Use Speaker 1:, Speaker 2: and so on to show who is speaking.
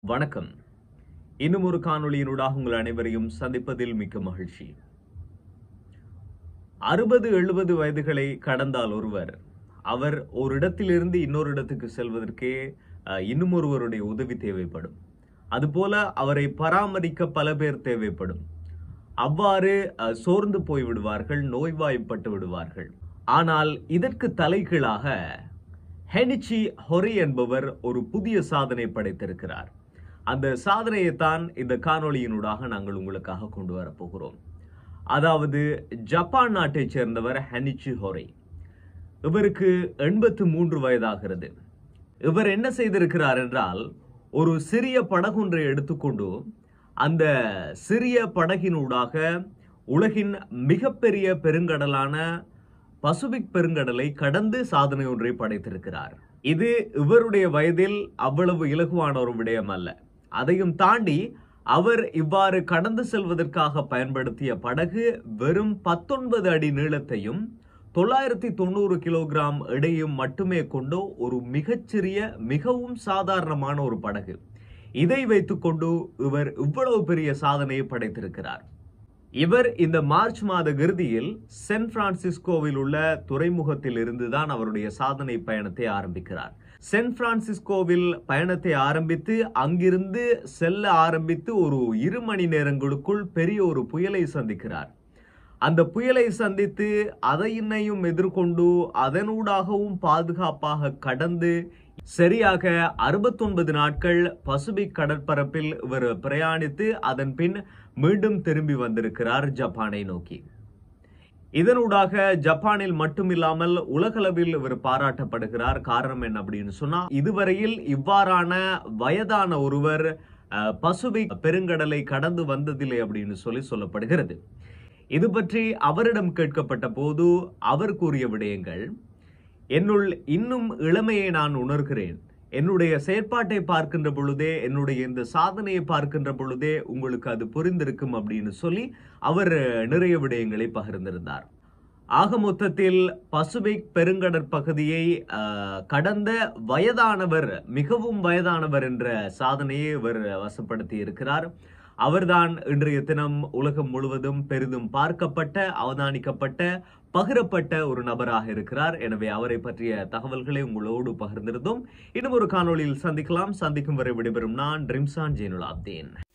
Speaker 1: வணக்கம் இன்னும் ஒரு காணொளியினூடாக உங்கள் அனைவரையும் சந்திப்பதில் மிக்க மகிழ்ச்சி அறுபது எழுபது வயதுகளை கடந்தால் ஒருவர் அவர் ஒரு இடத்திலிருந்து இன்னொரு இடத்துக்கு செல்வதற்கே அஹ், இன்னும் ஒருவருடைய உதவி தேவைப்படும் அதுபோல அவரை பராமரிக்க பல பேர் தேவைப்படும் அவ்வாறு அஹ், சோர்ந்து போய் விடுவார்கள் நோய்வாய்ப்பட்டு விடுவார்கள் ஆனால் இதற்கு தலைகீழாக ஹெனிச்சி ஹொரி என்பவர் ஒரு புதிய சாதனை படைத்திருக்கிறார் அந்த சாதனையைத்தான் இந்த காணொளியினூடாக நாங்கள் உங்களுக்காக கொண்டு வரப் போகிறோம் அதாவது ஜப்பான் நாட்டைச் சேர்ந்தவர் ஹெனிச்சி ஹொரை இவருக்கு எண்பத்து மூன்று வயதாகிறது இவர் என்ன செய்திருக்கிறார் என்றால் ஒரு சிறிய படகொன்றை எடுத்துக்கொண்டு அந்த சிறிய படகினூடாக உலகின் மிகப்பெரிய பெருங்கடலான பசிபிக் பெருங்கடலை கடந்து சாதனை ஒன்றை படைத்திருக்கிறார் இது இவருடைய வயதில் அவ்வளவு இலகுவான ஒரு விடயம் அல்ல அதையும் தாண்டி அவர் இவ்வாறு கடந்து செல்வதற்காக பயன்படுத்திய படகு வெறும் பத்தொன்பது அடி நீளத்தையும் தொள்ளாயிரத்தி தொண்ணூறு கிலோகிராம் எடையும் மட்டுமே கொண்டு ஒரு மிகச்சிறிய மிகவும் சாதாரணமான ஒரு படகு இதை வைத்துக்கொண்டு இவர் இவ்வளவு பெரிய சாதனையை படைத்திருக்கிறார் இவர் இந்த மார்ச் மாத இறுதியில் சென் பிரான்சிஸ்கோவில் உள்ள துறைமுகத்தில் இருந்துதான் அவருடைய சாதனை பயணத்தை ஆரம்பிக்கிறார் சென் பிரான்சிஸ்கோவில் பயணத்தை ஆரம்பித்து அங்கிருந்து செல்ல ஆரம்பித்து ஒரு இரு மணி நேரங்களுக்குள் பெரிய ஒரு புயலை சந்திக்கிறார் அந்த புயலை சந்தித்து அதையினையும் எதிர்கொண்டு அதனூடாகவும் பாதுகாப்பாக கடந்து சரியாக அறுபத்தொன்பது நாட்கள் பசிபிக் கடற்பரப்பில் இவர் பிரயாணித்து அதன் பின் மீண்டும் திரும்பி வந்திருக்கிறார் ஜப்பானை நோக்கி இதனூடாக ஜப்பானில் மட்டுமில்லாமல் உலகளவில் இவர் பாராட்டப்படுகிறார் காரணம் என்ன அப்படின்னு சொன்னா இதுவரையில் இவ்வாறான வயதான ஒருவர் அஹ், பசிபிக் பெருங்கடலை கடந்து வந்ததில்லை அப்படின்னு சொல்லி சொல்லப்படுகிறது இது பற்றி அவரிடம் கேட்கப்பட்ட போது அவர் கூறிய விடயங்கள் என்னுள் இன்னும் இளமையை நான் உணர்கிறேன் என்னுடைய செயற்பாட்டை பார்க்கின்ற பொழுதே என்னுடைய இந்த சாதனையை பார்க்கின்ற பொழுதே உங்களுக்கு அது புரிந்திருக்கும் அப்படின்னு சொல்லி அவர் நிறைய விடயங்களை பகிர்ந்திருந்தார் ஆக மொத்தத்தில் பசிபிக் பெருங்கடற்பகுதியை அஹ், கடந்த வயதானவர் மிகவும் வயதானவர் என்ற சாதனையை இவர் வசப்படுத்தி இருக்கிறார் அவர்தான் இன்றைய தினம் உலகம் முழுவதும் பெரிதும் பார்க்கப்பட்ட அவதானிக்கப்பட்ட பகிரப்பட்ட ஒரு நபராக இருக்கிறார் எனவே அவரை பற்றிய தகவல்களை உங்களோடு பகிர்ந்திருந்தோம் இன்னும் ஒரு காணொளியில் சந்திக்கலாம் சந்திக்கும் வரை விடைபெறும் நான் ட்ரிம்சான் ஜெயினுலாப்தீன்